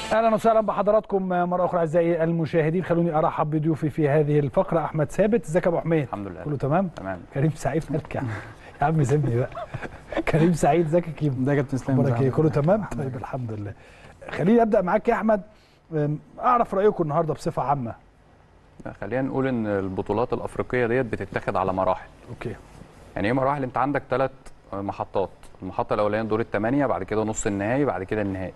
اهلا وسهلا بحضراتكم مره اخرى اعزائي المشاهدين خلوني ارحب بضيوفي في هذه الفقره احمد ثابت ازيك يا ابو حميد الحمد لله كله تمام تمام كريم سعيد مالك يا عم يا عم سيبني بقى كريم سعيد ازيك يا كيمو ده يا كابتن اسلام اخبارك ايه ازي كله حضرتك؟ تمام طيب الحمد لله خليني ابدا معاك يا احمد أم، اعرف رايكم النهارده بصفه عامه خلينا نقول ان البطولات الافريقيه ديت بتتاخد على مراحل اوكي يعني ايه مراحل انت عندك ثلاث محطات المحطه الاولانيه دور الثمانيه بعد كده نص النهائي بعد كده النهائي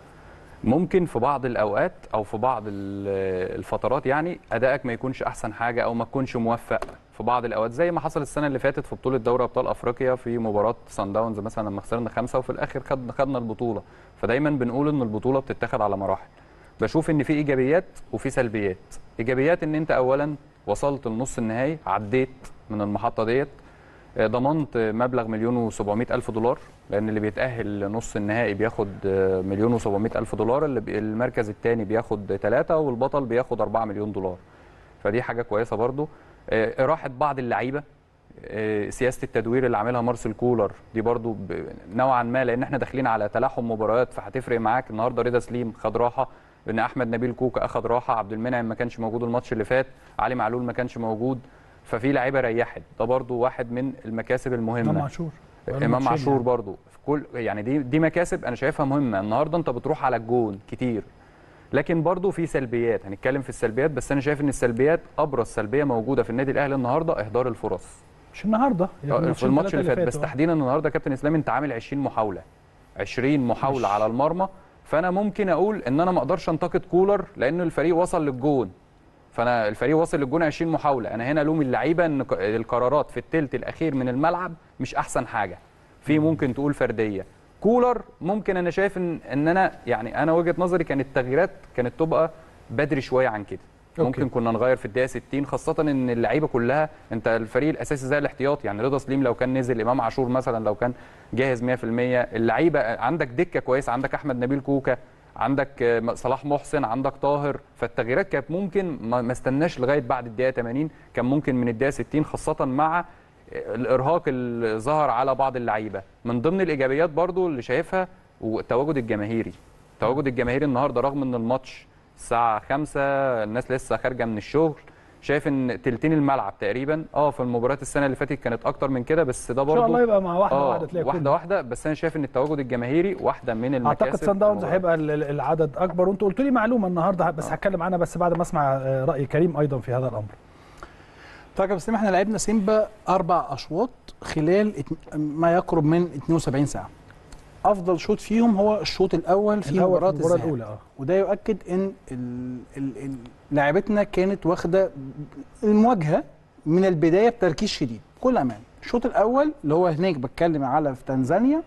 ممكن في بعض الاوقات او في بعض ال- الفترات يعني ادائك ما يكونش احسن حاجه او ما تكونش موفق في بعض الاوقات زي ما حصل السنه اللي فاتت في بطوله دوري ابطال افريقيا في مباراه سان داونز مثلا لما خسرنا خمسه وفي الاخر خدنا خدنا البطوله فدايما بنقول ان البطوله بتتاخد على مراحل بشوف ان في ايجابيات وفي سلبيات ايجابيات ان انت اولا وصلت لنص النهائي عديت من المحطه ديت آه، ضمنت مبلغ مليون و700 الف دولار لان اللي بيتاهل لنص النهائي بياخد آه، مليون و700 الف دولار اللي بي- المركز الثاني بياخد ثلاثة والبطل بياخد 4 مليون دولار فدي حاجه كويسه برضو آه، راحه بعض اللعيبه آه، سياسه التدوير اللي عاملها مارسيل كولر دي برضو ب- نوعا ما لان احنا داخلين على تلاحم مباريات فهتفرق معاك النهارده رضا سليم خد راحه ان احمد نبيل كوكا اخد راحه عبد المنعم ما كانش موجود الماتش اللي فات علي معلول ما كانش موجود ففي لعيبه ريحت ده برضو واحد من المكاسب المهمه امام عاشور امام عاشور برضو في كل يعني دي دي مكاسب انا شايفها مهمه النهارده انت بتروح على الجون كتير لكن برضو في سلبيات هنتكلم في السلبيات بس انا شايف ان السلبيات ابرز سلبيه موجوده في النادي الاهلي النهارده اهدار الفرص مش النهارده يعني في الماتش اللي فات بس فاتوا. تحديدا النهارده كابتن اسلام انت عامل 20 محاوله 20 محاوله مش- على المرمى فانا ممكن اقول ان انا ما اقدرش انتقد كولر لان الفريق وصل للجون فانا الفريق وصل للجون 20 محاوله انا هنا الوم اللعيبه ان ك- القرارات في الثلث الاخير من الملعب مش احسن حاجه في ممكن تقول فرديه كولر ممكن انا شايف ان ان انا يعني انا وجهه نظري كانت التغييرات كانت تبقى بدري شويه عن كده أوكي. ممكن كنا نغير في الدقيقه 60 خاصه ان اللعيبه كلها انت الفريق الاساسي زي الاحتياط يعني رضا سليم لو كان نزل امام عاشور مثلا لو كان جاهز 100% اللعيبه عندك دكه كويسه عندك احمد نبيل كوكا عندك آه، صلاح محسن عندك طاهر فالتغييرات كانت ممكن ما ما استناش لغايه بعد الدقيقه 80 كان ممكن من الدقيقه 60 خاصه مع الارهاق اللي ظهر على بعض اللعيبه من ضمن الايجابيات برضو اللي شايفها والتواجد الجماهيري التواجد الجماهيري النهارده رغم ان الماتش الساعه 5 الناس لسه خارجه من الشغل شايف ان تلتين الملعب تقريبا اه في المباريات السنه اللي فاتت كانت اكتر من كده بس ده ان برضو شاء الله يبقى مع واحده اه واحده تلاقي واحده كله. واحده بس انا شايف ان التواجد الجماهيري واحده من المكاسب اعتقد سان داونز في المباراة. هيبقى ال- ال- العدد اكبر وانت قلت لي معلومه النهارده بس هتكلم عنها بس بعد ما اسمع آه، راي كريم ايضا في هذا الامر طيب يا كابتن اسلام احنا لعبنا سيمبا اربع اشواط خلال ات- ما يقرب من 72 ساعه افضل شوط فيهم هو الشوط الاول في الأول مباراه في المباراه الذهاب الاولى اه وده يؤكد ان ال- ال- ال- لاعبتنا كانت واخده المواجهه من البدايه بتركيز شديد بكل امان الشوط الاول اللي هو هناك بتكلم على في تنزانيا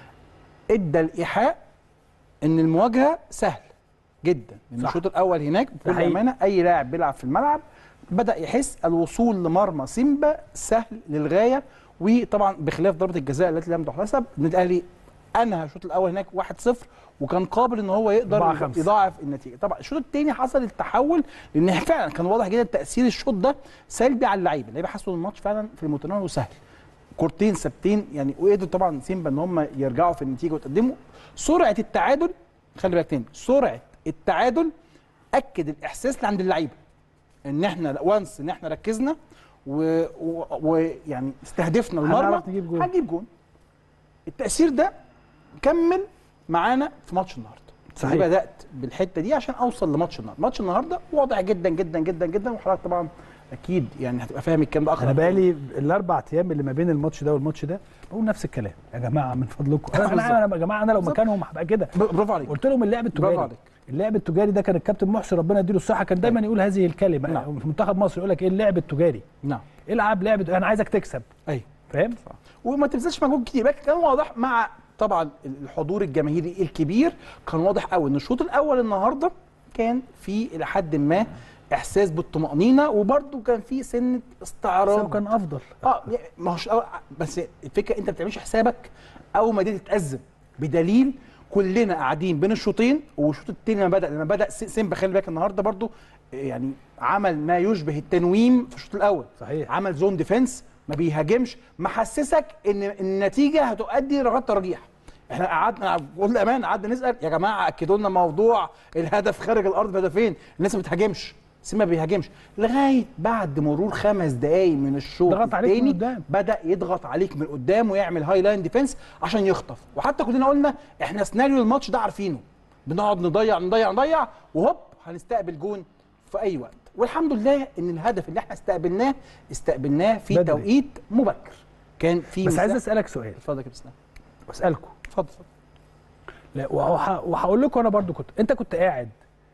ادى الايحاء ان المواجهه سهل جدا لان صح. الشوط الاول هناك بكل حقيقي. امانه اي لاعب بيلعب في الملعب بدا يحس الوصول لمرمى سيمبا سهل للغايه وطبعا بخلاف ضربه الجزاء التي لم تحتسب النادي الاهلي انهى الشوط الاول هناك 1-0 وكان قابل ان هو يقدر 4-5. يضاعف النتيجه طبعا الشوط الثاني حصل التحول لان فعلا كان واضح جدا تاثير الشوط ده سلبي على اللعيبه اللعيبه حسوا ان الماتش فعلا في المتناول وسهل كورتين ثابتين يعني وقدروا طبعا سيمبا ان هم يرجعوا في النتيجه ويتقدموا سرعه التعادل خلي بالك تاني سرعه التعادل اكد الاحساس اللي عند اللعيبه ان احنا وانس ان احنا ركزنا ويعني و... ويعني استهدفنا المرمى هنعرف نجيب جول. هنجيب جون التاثير ده كمل معانا في ماتش النهارده صحيح. صحيح. بدات بالحته دي عشان اوصل لماتش النهارده ماتش النهارده واضح جدا جدا جدا جدا وحضرتك طبعا اكيد يعني هتبقى فاهم الكلام ده اكتر انا بقالي الاربع ايام اللي ما بين الماتش ده والماتش ده بقول نفس الكلام يا جماعه من فضلكم انا بالظبط. انا يا جماعه انا لو بالظبط. مكانهم هبقى كده ب- برافو عليك قلت لهم اللعب التجاري برافو عليك. اللعب التجاري ده كان الكابتن محسن ربنا يديله الصحه كان دايما يقول هذه الكلمه نعم. في منتخب مصر يقول لك ايه اللعب التجاري نعم العب لعب انا عايزك تكسب ايوه فاهم وما تبذلش مجهود كتير لكن كان واضح مع طبعا الحضور الجماهيري الكبير كان واضح قوي ان الشوط الاول النهارده كان في الى حد ما احساس بالطمانينه وبرده كان في سنه بس استعراض هو كان افضل اه يعني ما هوش أو- بس الفكره انت ما بتعملش حسابك اول ما دي تتأزم بدليل كلنا قاعدين بين الشوطين والشوط التاني لما بدا لما بدا س- سيمبا خلي بالك النهارده برضو يعني عمل ما يشبه التنويم في الشوط الاول صحيح. عمل زون ديفense ما بيهاجمش محسسك ان النتيجه هتؤدي لرغبات ترجيح احنا قعدنا بقول امان قعدنا نسال يا جماعه اكدوا لنا موضوع الهدف خارج الارض بهدفين الناس ما بتهاجمش سيما ما بيهاجمش لغايه بعد مرور خمس دقائق من الشوط ضغط عليك من التاني قدام. بدا يضغط عليك من قدام ويعمل هاي لاين ديفense عشان يخطف وحتى كلنا قلنا احنا سيناريو الماتش ده عارفينه بنقعد نضيع نضيع نضيع وهوب هنستقبل جون في اي وقت والحمد لله ان الهدف اللي احنا استقبلناه استقبلناه في بدري. توقيت مبكر كان في بس عايز مساحة- اسالك سؤال اتفضل يا كابتن اسلام واسالكم اتفضل اتفضل لا وهح- وهقول لكم انا برضو كنت انت كنت قاعد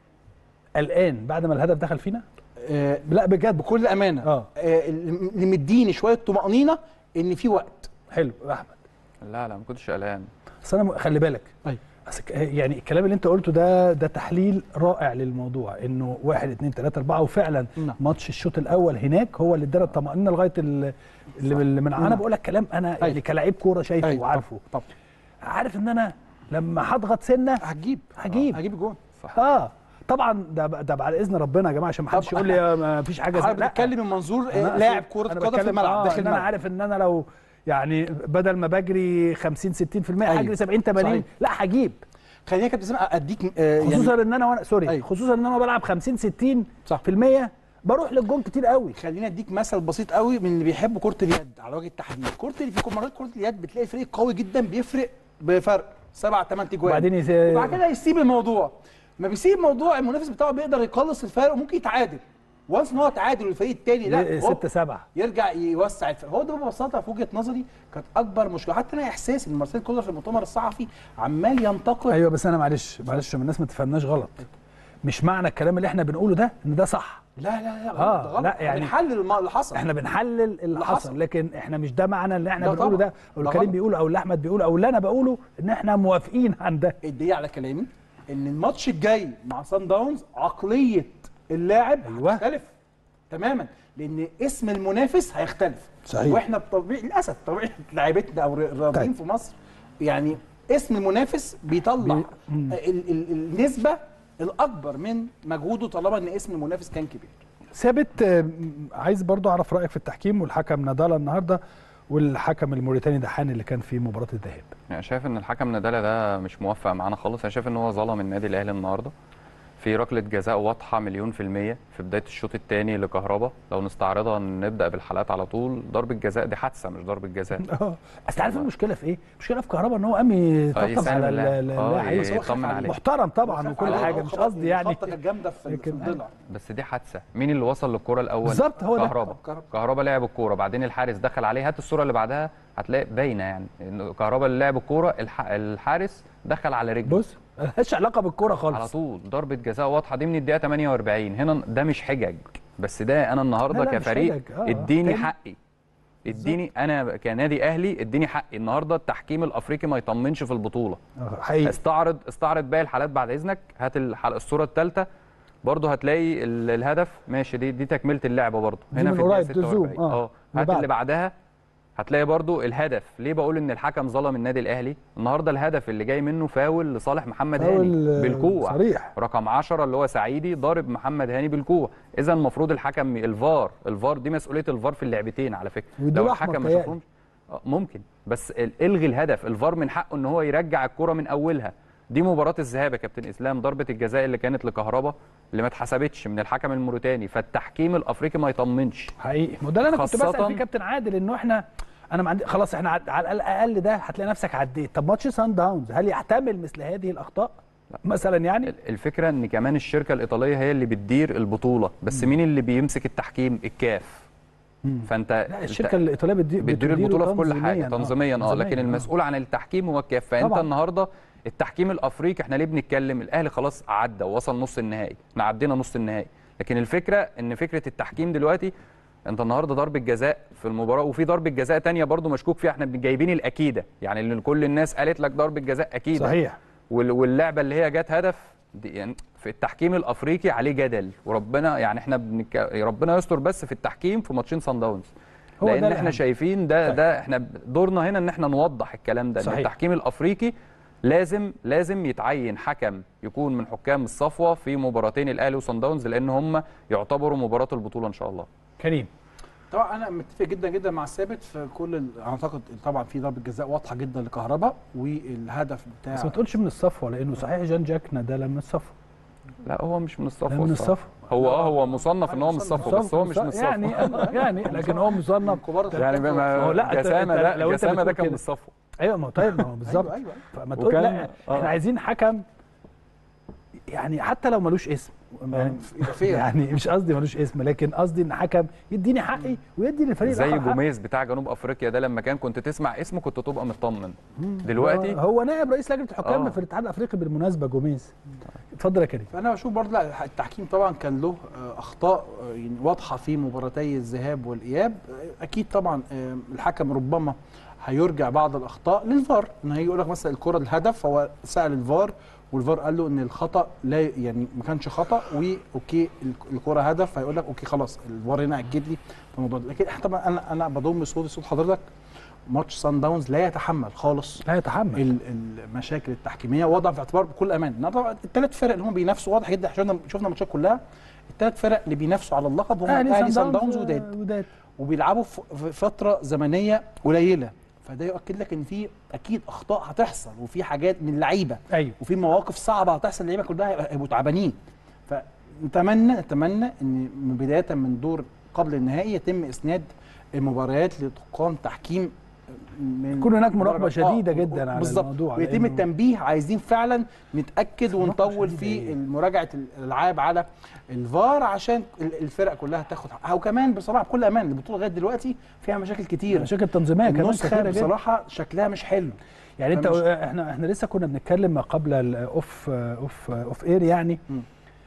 قلقان بعد ما الهدف دخل فينا آه لا بجد بكل امانه آه. آه اللي مديني شويه طمانينه ان في وقت حلو يا احمد لا لا ما كنتش قلقان بس انا م- خلي بالك ايوه أصل ك- يعني الكلام اللي انت قلته ده ده تحليل رائع للموضوع انه واحد اتنين تلاته اربعه وفعلا نعم. ماتش الشوط الاول هناك هو اللي ادانا الطمانينه لغايه ال- اللي اللي من انا نعم. بقول لك كلام انا أيوة. يعني كلاعب كوره شايفه أيوة. وعارفه طب عارف ان انا لما هضغط سنه هتجيب هجيب. هجيب الجون اه طبعا ده ب- ده بعد اذن ربنا يا جماعه عشان ما حدش طب يقول لي ما فيش حاجه انا زي- لا. بتكلم من منظور أنا آه، لاعب أقصد- كره أنا قدم في بتكلم- الملعب آه داخل إن انا الملعب عارف ان انا لو يعني بدل ما بجري 50 60% أيوة. هجري 70 80 صحيح. لا هجيب خليني يا كابتن اسلام اديك آه، خصوصا يعني ان انا وانا سوري أيوة. خصوصا ان انا بلعب 50 60 صح. في المية بروح للجون كتير قوي خليني اديك مثل بسيط قوي من اللي بيحبوا كره اليد على وجه التحديد كره ال- في مرات كره اليد بتلاقي فريق قوي جدا بيفرق بفرق سبع ثمان تجوان وبعدين يس- وبعد كده يسيب الموضوع ما بيسيب الموضوع المنافس بتاعه بيقدر يقلص الفرق وممكن يتعادل وانس ان هو تعادل والفريق الثاني لا هوب، 6 7 يرجع يوسع الفرق هو ده ببساطه في وجهه نظري كانت اكبر مشكله حتى انا احساسي ان مارسيل كولر في المؤتمر الصحفي عمال ينتقد ايوه بس انا معلش معلش عشان الناس ما تفهمناش غلط مش معنى الكلام اللي احنا بنقوله ده ان ده صح لا لا لا غلط آه، ده غلط لا، يعني- بنحلل الم- اللي حصل احنا بنحلل اللي اللي حصل حصل. لكن احنا مش ده معنى اللي احنا لا بنقوله طبعا. ده او ده الكريم غلط. بيقوله او اللي احمد بيقوله او اللي انا بقوله ان احنا موافقين عن ده الدليل على كلامي ان الماتش الجاي مع سان داونز عقليه اللاعب أيوة. هتختلف تماما لان اسم المنافس هيختلف صحيح. واحنا بطبيعي للاسف طبيعه لعيبتنا او الرياضيين طيب. في مصر يعني اسم المنافس بيطلع بي- ال ال النسبه الاكبر من مجهوده طالما ان اسم المنافس كان كبير ثابت آه، عايز برضو اعرف رايك في التحكيم والحكم نادالا النهارده والحكم الموريتاني دحان اللي كان في مباراه الذهاب يعني شايف ان الحكم ندالة ده مش موفق معانا خالص انا شايف ان هو ظلم النادي الاهلي النهارده في ركله جزاء واضحه مليون في الميه في بدايه الشوط الثاني لكهربا لو نستعرضها نبدا بالحالات على طول ضربه جزاء دي حادثه مش ضربه جزاء اه اصل عارف المشكله في ايه؟ المشكله في كهربا ان هو قام يطبطب يسلم على اللاعب. ال- ال- آه، اللاعب بس هو خاف يطمن عليه. عليه محترم طبعا خاف وكل عليه، حاجه هو مش خبط- قصدي يعني الخبطه كانت جامده في في لكن- الضلع بس دي حادثه مين اللي وصل للكره الاول بالظبط، هو ده. كهربا كهربا. كهربا لعب الكوره بعدين الحارس دخل عليه هات الصوره اللي بعدها هتلاقي باينه يعني ان كهربا اللي لعب الكوره الح... الحارس دخل على رجله بص ملهاش علاقه بالكوره خالص على طول ضربه جزاء واضحه دي من الدقيقه 48 هنا ده مش حجج بس ده انا النهارده لا، لا، مش كفريق حجج. آه، اديني تاني. حقي اديني انا كنادي اهلي اديني حقي النهارده التحكيم الافريقي ما يطمنش في البطوله آه، حقيقي استعرض استعرض باقي الحالات بعد اذنك هات الحلقه الصوره الثالثه برضه هتلاقي ال- الهدف ماشي دي دي تكمله اللعبه برضه دي هنا من في الدقيقه قريب، ده زوم. 46 آه. اه اللي هات بعد. اللي بعدها هتلاقي برضو الهدف ليه بقول ان الحكم ظلم النادي الاهلي النهارده الهدف اللي جاي منه فاول لصالح محمد فاول، هاني آه، بالكوع صريح. رقم 10 اللي هو سعيدي ضارب محمد هاني بالكوع اذا المفروض الحكم الفار الفار دي مسؤوليه الفار في اللعبتين على فكره ويديله لو أحمر الحكم ما تهيألي. شافهمش آه، ممكن بس ال- الغي الهدف الفار من حقه ان هو يرجع الكره من اولها دي مباراه الذهاب يا كابتن اسلام ضربه الجزاء اللي كانت لكهربا اللي ما اتحسبتش من الحكم الموريتاني فالتحكيم الافريقي ما يطمنش حقيقي ما ده اللي انا كنت بسال خاصة- فيه كابتن عادل انه احنا انا ما عندي خلاص احنا عد- على الاقل ده هتلاقي نفسك عديت طب ماتش سان داونز هل يحتمل مثل هذه الاخطاء مثلا يعني الفكره ان كمان الشركه الايطاليه هي اللي بتدير البطوله بس مين اللي بيمسك التحكيم الكاف فانت لا الشركه الايطاليه بتدير بتدير البطوله في كل حاجه تنظيمياً، تنظيميا اه لكن تنظيمياً، المسؤول عن التحكيم هو الكاف فانت طبعاً. النهارده التحكيم الافريقي احنا ليه بنتكلم الاهلي خلاص عدى ووصل نص النهائي احنا عدينا نص النهائي لكن الفكره ان فكره التحكيم دلوقتي انت النهارده ضربه جزاء في المباراه وفي ضربه جزاء تانية برضو مشكوك فيها احنا جايبين الاكيده يعني اللي كل الناس قالت لك ضربه جزاء اكيده صحيح وال- واللعبه اللي هي جت هدف دي يعني في التحكيم الافريقي عليه جدل وربنا يعني احنا بنك... ربنا يستر بس في التحكيم في ماتشين سان داونز هو ده لان الأهم. احنا شايفين ده طيب. ده احنا دورنا هنا ان احنا نوضح الكلام ده ان صحيح. التحكيم الافريقي لازم لازم يتعين حكم يكون من حكام الصفوه في مباراتين الاهلي وصن داونز لان هم يعتبروا مباراه البطوله ان شاء الله كريم طبعا انا متفق جدا جدا مع الثابت في كل ال- اعتقد طبعا في ضربه جزاء واضحه جدا لكهربا والهدف بتاع بس ما تقولش من الصفوه لانه صحيح جان جاكنا ده لا من الصفوه لا هو مش من الصفوه لا من الصراحة. الصفوه هو اه هو مصنف ان هو من الصفوه بس هو مش من الصفوه يعني يعني لكن هو مصنف كبار يعني ما هو ما لا، أنت- جسامه أنت- ده لو أنت جسامه ده بتقول كان من كده. الصفوه ايوه ما هو طيب ما هو بالظبط ايوه ايوه فما تقول وكان- لا آه. احنا عايزين حكم يعني حتى لو ملوش اسم يعني, يبقى فير. يعني مش قصدي ملوش اسم لكن قصدي ان حكم يديني حقي ويدي للفريق زي الآخر حقه. جوميز بتاع جنوب افريقيا ده لما كان كنت تسمع اسمه كنت تبقى مطمن دلوقتي هو نائب رئيس لجنه الحكام آه. في الاتحاد الافريقي بالمناسبه جوميز اتفضل يا كريم فانا بشوف برضه لا التحكيم طبعا كان له آه، اخطاء آه، يعني واضحه في مباراتي الذهاب والاياب آه، اكيد طبعا آه، الحكم ربما هيرجع بعض الاخطاء للفار ان هي يقول لك مثلا الكره الهدف هو سال الفار والفار قال له ان الخطا لا يعني ما كانش خطا واوكي الك- الكره هدف هيقول لك اوكي خلاص الفار هنا اكد لي في الموضوع ده لكن إحنا طبعا انا انا بضم صوتي صوت حضرتك ماتش سان داونز لا يتحمل خالص لا يتحمل ال- المشاكل التحكيميه وضع في اعتبار بكل امان إن طبعا الثلاث فرق اللي هم بينافسوا واضح جدا شفنا شفنا الماتشات كلها الثلاث فرق اللي بينافسوا على اللقب هم الاهلي سان داونز وداد وداد وبيلعبوا في في فتره زمنيه قليله فده يؤكد لك ان في اكيد اخطاء هتحصل وفي حاجات من اللعيبه ايوه وفي مواقف صعبه هتحصل اللعيبه كلها هيبقى- هيبقوا تعبانين فنتمنى نتمنى ان من بدايه من دور قبل النهائي يتم اسناد المباريات لتقام تحكيم من يكون هناك مراقبة درجة- شديدة آه، جدا على بالظبط. الموضوع، ويتم لأنه- التنبيه عايزين فعلا نتاكد مراقبة ونطول شديدة في إيه؟ مراجعه الالعاب على الفار عشان ال- الفرق كلها تاخد حقها وكمان بصراحه بكل امان البطوله لغايه دلوقتي فيها مشاكل كتير مشاكل تنظيميه كمان النسخه كتيرة جدا. بصراحه شكلها مش حلو يعني انت فمش- احنا احنا لسه كنا بنتكلم ما قبل الاوف اوف اوف اير يعني مم.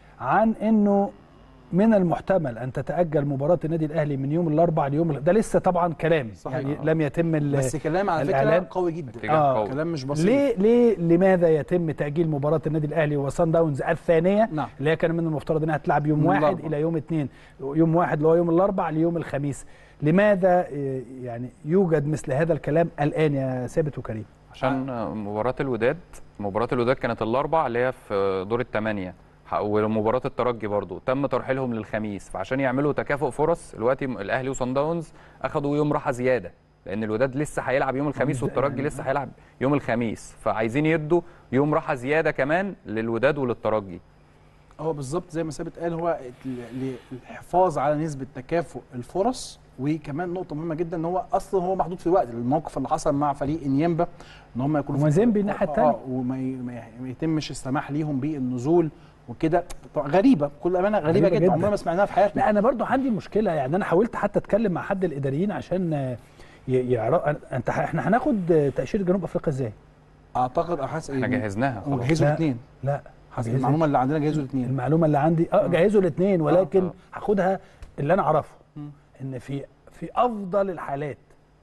عن انه من المحتمل ان تتاجل مباراه النادي الاهلي من يوم الاربعاء ليوم ال- ده لسه طبعا كلام صحيح. يعني لم يتم ال- بس كلام على فكره الإعلان- قوي جدا اتجاه آه. قوي. كلام مش بسيط ليه ليه لماذا يتم تاجيل مباراه النادي الاهلي وصن داونز الثانيه نعم. اللي هي كان من المفترض انها تلعب يوم من واحد الأربعاء. الى يوم اثنين يوم واحد اللي هو يوم الاربعاء ليوم الخميس لماذا آه، يعني يوجد مثل هذا الكلام الان يا ثابت وكريم عشان مباراة الوداد مباراة الوداد كانت الأربع اللي هي في دور الثمانية ح- ومباراة الترجي برضو تم ترحيلهم للخميس فعشان يعملوا تكافؤ فرص دلوقتي الأهلي وصن داونز أخدوا يوم راحة زيادة لأن الوداد لسه هيلعب يوم الخميس إزاي والترجي يعني؟ لسه هيلعب يوم الخميس فعايزين يدوا يوم راحة زيادة كمان للوداد وللترجي هو بالظبط زي ما ثابت قال هو ل- للحفاظ على نسبه تكافؤ الفرص وكمان نقطه مهمه جدا ان هو اصلا هو محدود في الوقت الموقف اللي حصل مع فريق انيمبا ان هم يكونوا في- ومازيمبي الناحية آه، التانية. آه، وما ي- ما ي- ما يتمش السماح ليهم بالنزول وكده طبعا غريبه بكل امانه غريبه, غريبة جدا, جدا. عمرنا ما سمعناها في حياتنا لا انا برضو عندي مشكله يعني انا حاولت حتى اتكلم مع حد الاداريين عشان آه، ي- يعرف انت احنا هناخد آه، تاشيره جنوب افريقيا ازاي؟ اعتقد او حاسس احنا جهزناها خلاص جهزوا لا. الاثنين لا حسب جهزت. المعلومه اللي عندنا جهزوا الاثنين المعلومه اللي عندي اه جهزوا الاثنين ولكن آه. هاخدها اللي انا اعرفه مم. ان في في افضل الحالات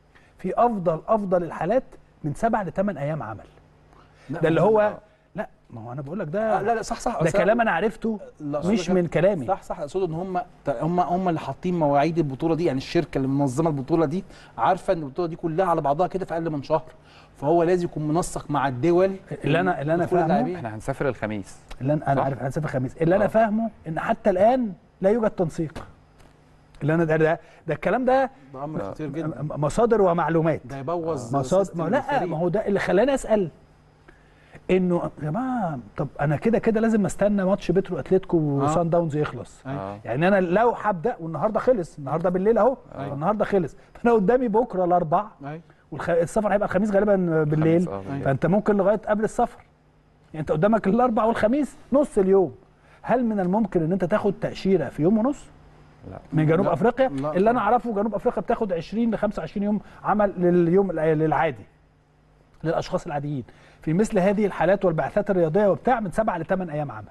في افضل افضل الحالات من سبع لثمان ايام عمل ده اللي هو لا ما هو انا بقول لك ده آه، لا لا صح صح ده بس كلام انا عرفته لا، مش أقصد من لك- كلامي صح صح اقصد ان هم هم هم اللي حاطين مواعيد البطوله دي يعني الشركه اللي منظمه البطوله دي عارفه ان البطوله دي كلها على بعضها كده في اقل من شهر فهو لازم يكون منسق مع الدول اللي أنا- اللي أنا دخول فاهمه- اللاعبين. احنا هنسافر الخميس اللي انا انا صح. عارف هنسافر الخميس اللي انا آه. فاهمه ان حتى الان لا يوجد تنسيق اللي انا ده ده, ده الكلام ده ده امر خطير جدا م- مصادر ومعلومات ده يبوظ مصادر سيستم ما لا الفريق. ما هو ده اللي خلاني اسال انه يا جماعه طب انا كده كده لازم استنى ماتش بترو اتلتيكو وسان داونز يخلص أيوة. آه. يعني انا لو هبدا والنهارده خلص النهارده بالليل اهو أيوة. النهارده خلص فانا قدامي بكره الاربع أيوة. والسفر هيبقى الخميس غالبا بالليل الخميس، آه، بالليل. فانت ممكن لغايه قبل السفر يعني انت قدامك الاربع والخميس نص اليوم هل من الممكن ان انت تاخد تاشيره في يوم ونص لا من جنوب لا، افريقيا لا. اللي انا اعرفه جنوب افريقيا بتاخد 20 ل 25 يوم عمل لليوم الع- للعادي للاشخاص العاديين في مثل هذه الحالات والبعثات الرياضيه وبتاع من سبعة لثمان ايام عمل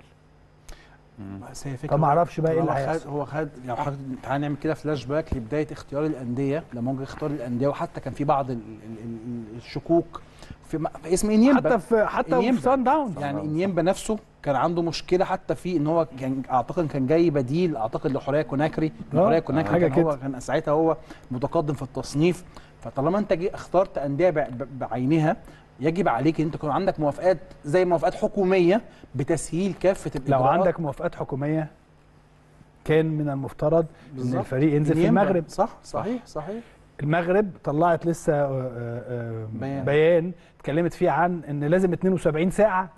بس هي فكره طب ما اعرفش بقى ايه هو اللي خد هيحصل هو خد يعني حضرتك تعالى نعمل كده فلاش باك لبدايه اختيار الانديه لما جه اختار الانديه وحتى كان في بعض ال ال ال الشكوك في, م- في اسم انيمبا حتى في حتى في إنيمبا. سان داونز يعني انيمبا نفسه كان عنده مشكله حتى في ان هو كان اعتقد كان جاي بديل اعتقد لحوريه كوناكري آه، حوريه كوناكري حاجة كان هو كده. كان ساعتها هو متقدم في التصنيف فطالما انت جي اخترت انديه ب- ب- بعينها يجب عليك ان انت يكون عندك موافقات زي موافقات حكوميه بتسهيل كافه لو الاجراءات عندك موافقات حكوميه كان من المفترض ان بالظبط. الفريق ينزل في ينبع. المغرب صح صحيح صحيح المغرب طلعت لسه آه، آه، آه، بيان. بيان اتكلمت فيه عن ان لازم 72 ساعه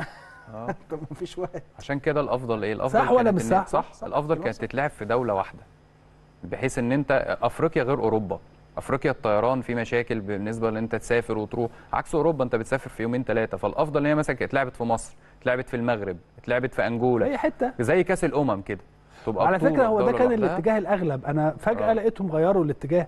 طب مفيش وقت عشان كده الافضل ايه الافضل صح ولا كانت مش إن- صح؟ صح, صح، صح. الافضل كلام كانت صح. تتلعب في دوله واحده بحيث ان انت افريقيا غير اوروبا افريقيا الطيران فيه مشاكل بالنسبه ان انت تسافر وتروح عكس اوروبا انت بتسافر في يومين ثلاثه فالافضل ان هي مثلا كانت اتلعبت في مصر اتلعبت في المغرب اتلعبت في انجولا اي حته زي كاس الامم كده تبقى على بطولة فكره هو ده الدولة كان لوحدها. الاتجاه الاغلب انا فجاه آه. لقيتهم غيروا الاتجاه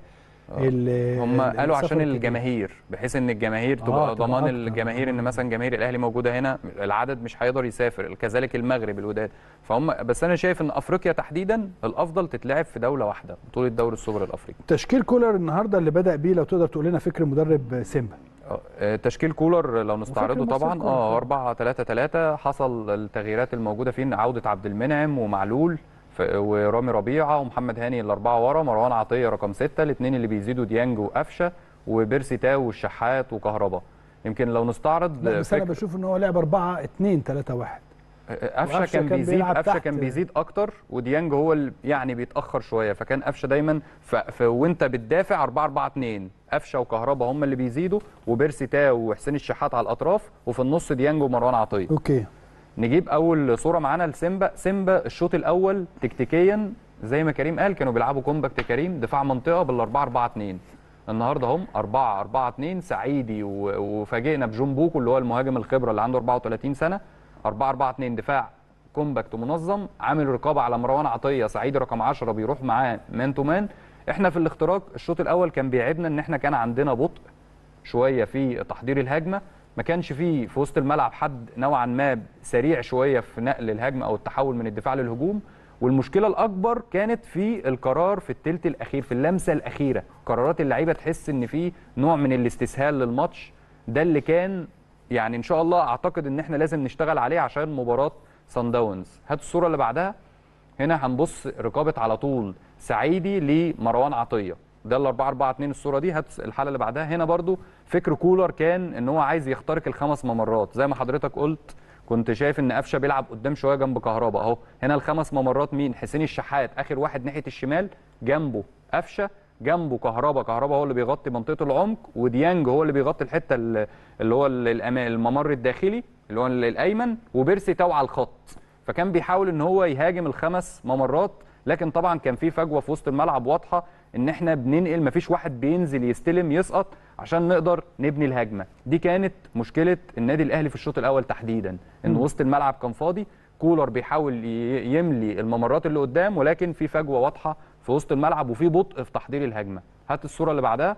ال- هم ال- قالوا السفر عشان الكتير. الجماهير بحيث ان الجماهير آه، تبقى تبقى ضمان أكتر. الجماهير ان مثلا جماهير الاهلي موجوده هنا العدد مش هيقدر يسافر كذلك المغرب الوداد فهم بس انا شايف ان افريقيا تحديدا الافضل تتلعب في دوله واحده بطوله دوري السوبر الافريقي تشكيل كولر النهارده اللي بدا بيه لو تقدر تقول لنا فكر مدرب سيمبا آه، تشكيل كولر لو نستعرضه مصر طبعا كولر اه فعلا. 4 3 3 حصل التغييرات الموجوده فيه إن عوده عبد المنعم ومعلول ف- ورامي ربيعه ومحمد هاني الاربعه ورا مروان عطيه رقم سته الاثنين اللي بيزيدوا ديانج وقفشه وبيرسي تاو والشحات وكهربا يمكن لو نستعرض لا بس انا فكر- بشوف ان هو لعب 4 2 3 1 قفشه وقفشة كان كان بيزيد بيلعب قفشه تحت. كان بيزيد اكتر وديانج هو اللي يعني بيتاخر شويه فكان قفشه دايما ف... ف... وانت بتدافع 4 4 2 قفشه وكهربا هم اللي بيزيدوا وبيرسي تاو وحسين الشحات على الاطراف وفي النص ديانج ومروان عطيه اوكي نجيب اول صوره معانا لسيمبا سيمبا الشوط الاول تكتيكيا زي ما كريم قال كانوا بيلعبوا كومباكت كريم دفاع منطقه بال 4 4 2 النهارده هم 4 4 2 سعيدي و- وفاجئنا بجون بوكو اللي هو المهاجم الخبره اللي عنده 34 سنه 4 4 2 دفاع كومباكت منظم عامل رقابه على مروان عطيه سعيدي رقم 10 بيروح معاه مان تو مان احنا في الاختراق الشوط الاول كان بيعيبنا ان احنا كان عندنا بطء شويه في تحضير الهجمه ما كانش فيه في وسط الملعب حد نوعا ما سريع شويه في نقل الهجمه او التحول من الدفاع للهجوم والمشكله الاكبر كانت في القرار في الثلث الاخير في اللمسه الاخيره قرارات اللعيبه تحس ان في نوع من الاستسهال للماتش ده اللي كان يعني ان شاء الله اعتقد ان احنا لازم نشتغل عليه عشان مباراه سان داونز هات الصوره اللي بعدها هنا هنبص رقابه على طول سعيدي لمروان عطيه ده ال 4 4 2 الصوره دي هات الحاله اللي بعدها هنا برضو فكر كولر كان ان هو عايز يخترق الخمس ممرات زي ما حضرتك قلت كنت شايف ان قفشه بيلعب قدام شويه جنب كهربا اهو هنا الخمس ممرات مين حسين الشحات اخر واحد ناحيه الشمال جنبه قفشه جنبه كهربا كهربا هو اللي بيغطي منطقه العمق وديانج هو اللي بيغطي الحته ال- اللي هو ال- الأما- الممر الداخلي اللي هو ال- الايمن وبيرسي تاو على الخط فكان بيحاول ان هو يهاجم الخمس ممرات لكن طبعا كان في فجوه في وسط الملعب واضحه ان احنا بننقل مفيش واحد بينزل يستلم يسقط عشان نقدر نبني الهجمه دي كانت مشكله النادي الاهلي في الشوط الاول تحديدا ان وسط الملعب كان فاضي كولر بيحاول ي- يملي الممرات اللي قدام ولكن في فجوه واضحه في وسط الملعب وفي بطء في تحضير الهجمه هات الصوره اللي بعدها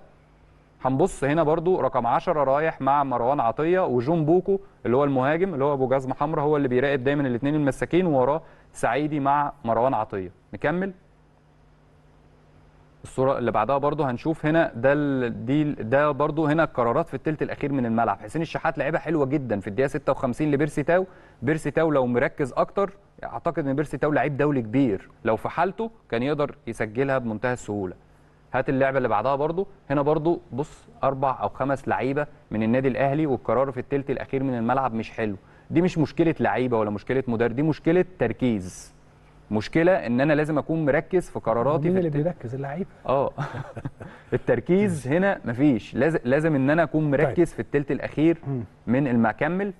هنبص هنا برضو رقم 10 رايح مع مروان عطيه وجون بوكو اللي هو المهاجم اللي هو ابو جزمه حمراء هو اللي بيراقب دايما الاثنين المساكين ووراه سعيدي مع مروان عطيه نكمل الصوره اللي بعدها برضو هنشوف هنا ده ال- دي ال- ده برضو هنا القرارات في الثلث الاخير من الملعب حسين الشحات لعيبه حلوه جدا في الدقيقه 56 لبيرسي تاو بيرسي تاو لو مركز اكتر اعتقد ان بيرسي تاو لعيب دولي كبير لو في حالته كان يقدر يسجلها بمنتهى السهوله هات اللعبه اللي بعدها برضو هنا برضو بص اربع او خمس لعيبه من النادي الاهلي والقرار في الثلث الاخير من الملعب مش حلو دي مش مشكله لعيبه ولا مشكله مدرب دي مشكله تركيز مشكله ان انا لازم اكون مركز في قراراتي مين في اللي التلت- بيركز اللعيب اه التركيز هنا مفيش لازم لازم ان انا اكون مركز في التلت الاخير من المكمل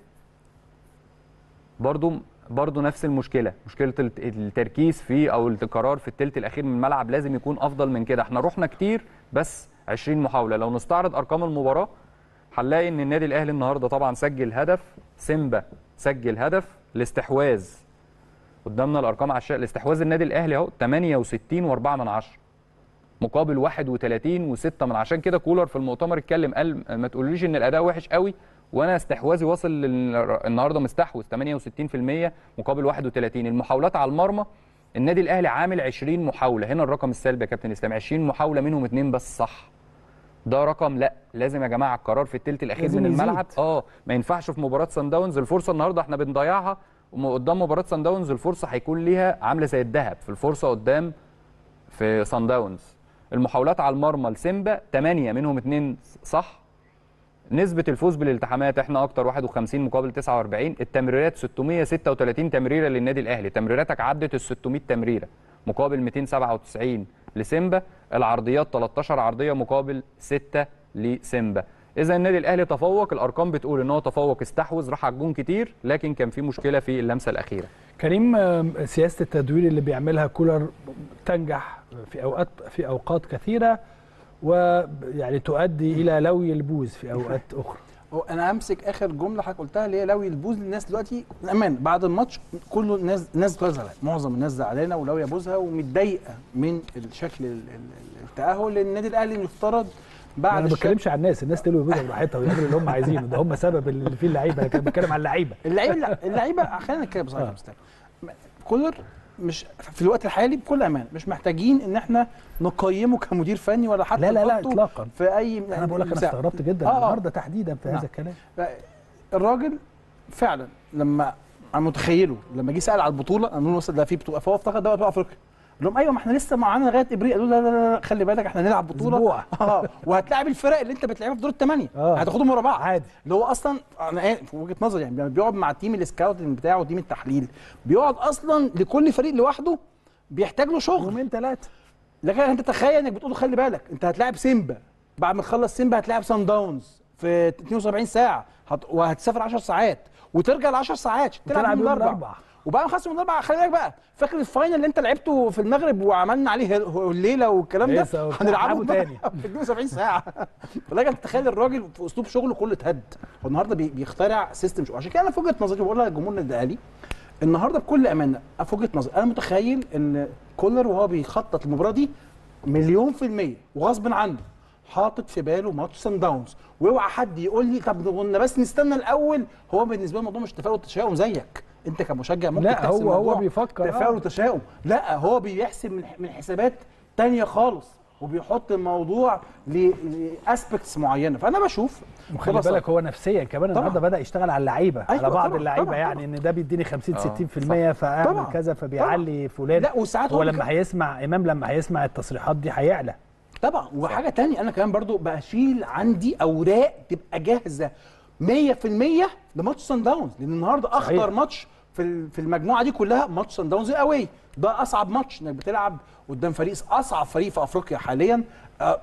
برضو برضو نفس المشكله مشكله الت- التركيز في او القرار في التلت الاخير من الملعب لازم يكون افضل من كده احنا رحنا كتير بس 20 محاوله لو نستعرض ارقام المباراه هنلاقي ان النادي الاهلي النهارده طبعا سجل هدف سيمبا سجل هدف الاستحواذ قدامنا الارقام على الشاشه الاستحواذ النادي الاهلي اهو 68 و4 من 10 مقابل 31 و6 من عشان كده كولر في المؤتمر اتكلم قال ما تقوليش ان الاداء وحش قوي وانا استحواذي واصل لل- النهارده مستحوذ 68% مقابل 31 المحاولات على المرمى النادي الاهلي عامل 20 محاوله هنا الرقم السلبي يا كابتن اسلام 20 محاوله منهم اثنين بس صح ده رقم لا لازم يا جماعه القرار في الثلث الاخير لازم من يزيد. الملعب اه ما ينفعش في مباراه سان داونز الفرصه النهارده احنا بنضيعها وقدام مباراه سان داونز الفرصه هيكون ليها عامله زي الذهب في الفرصه قدام في سان داونز المحاولات على المرمى لسيمبا 8 منهم 2 صح نسبة الفوز بالالتحامات احنا اكتر 51 مقابل 49 التمريرات 636 تمريرة للنادي الاهلي تمريراتك عدت ال 600 تمريرة مقابل 297 لسيمبا العرضيات 13 عرضيه مقابل 6 لسيمبا اذا النادي الاهلي تفوق الارقام بتقول ان هو تفوق استحوذ راح على الجون كتير لكن كان في مشكله في اللمسه الاخيره كريم آم، سياسه التدوير اللي بيعملها كولر تنجح في اوقات في اوقات كثيره ويعني تؤدي الى لوي البوز في اوقات اخرى هو انا امسك اخر جمله حضرتك قلتها اللي هي لوي البوز للناس دلوقتي الامان بعد الماتش كله الناس الناس كلها زعلانه معظم الناس زعلانه ولوي بوزها ومتضايقه من الشكل ال- ال- التاهل لان النادي الاهلي المفترض بعد انا ما الشكل- بتكلمش عن الناس الناس تلوي بوزها براحتها ويعملوا اللي هم عايزينه ده هم سبب اللي فيه اللعيبه انا كان بتكلم عن اللعيبه اللعيبه لا اللعيبه خلينا نتكلم بصراحه آه. يا مستر كولر مش في الوقت الحالي بكل امان مش محتاجين ان احنا نقيمه كمدير فني ولا حتى لا لا لا نحطه اطلاقا في اي انا بقول لك انا مساحة. استغربت جدا آه. النهارده تحديدا في نعم. هذا الكلام الراجل فعلا لما انا متخيله لما جه سال على البطوله انا بقول مثلا ده في بطوله فهو افتكر دوري ابطال افريقيا قال لهم ايوه ما احنا لسه معانا لغايه ابريل قالوا لا لا لا, لا خلي بالك احنا هنلعب بطوله أسبوع. اه وهتلاعب الفرق اللي انت بتلعبها في دور الثمانيه آه. هتاخدهم ورا بعض عادي. اللي هو اصلا انا آسف، في وجهه نظري يعني لما بيقعد مع تيم السكاوتنج بتاعه وتيم التحليل بيقعد اصلا لكل فريق لوحده بيحتاج له شغل يومين ثلاثه لكن انت تخيل انك بتقول له خلي بالك انت هتلاعب سيمبا بعد ما تخلص سيمبا هتلاعب سان داونز في 72 ساعه هت... وهتسافر 10 ساعات وترجع ل 10 ساعات عشان تلعب وتلعب يوم يوم الاربعاء الأربعاء. وبعد ما خلص يوم الاربعاء خلي بالك بقى فاكر الفاينل اللي انت لعبته في المغرب وعملنا عليه هل- الليله والكلام ده لسه وبتاع، هنلعبه هنلعبه تاني تاني. في 72 ساعه فلك انت تخيل الراجل في اسلوب شغله كله اتهد هو النهارده بي- بيخترع سيستم شغل. عشان كده انا في وجهه نظري بقول لجمهور النادي الاهلي النهارده بكل امانه في وجهه نظري انا متخيل ان كولر وهو بيخطط المباراه دي مليون في الميه وغصب عنه حاطط في باله ماتش سان داونز واوعى حد يقول لي طب قلنا بس نستنى الاول هو بالنسبه له الموضوع مش تفاؤل وتشاؤم زيك انت كمشجع ممكن لا، تحسب هو- هو الموضوع بيفكر، آه. تفاؤل وتشاؤم لا هو بيحسب من من حسابات تانية خالص وبيحط الموضوع لاسبكتس معينه فانا بشوف وخلي ببساطة. بالك هو نفسيا كمان النهارده بدا يشتغل على اللعيبه أيوة على بعض طبعاً، اللعيبه طبعاً، يعني ان ده بيديني 50 آه، 60% فاعمل طبعاً، كذا فبيعلي فلان لا وساعات هو هو لما بيك- هيسمع امام لما هيسمع التصريحات دي هيعلى طبعا وحاجه تانية انا كمان برضو بشيل عندي اوراق تبقى جاهزه 100% لماتش سان داونز لان النهارده اخطر صحيح. ماتش في ال- في المجموعه دي كلها ماتش سان داونز الاواي ده اصعب ماتش انك بتلعب قدام فريق اصعب فريق في افريقيا حاليا آه،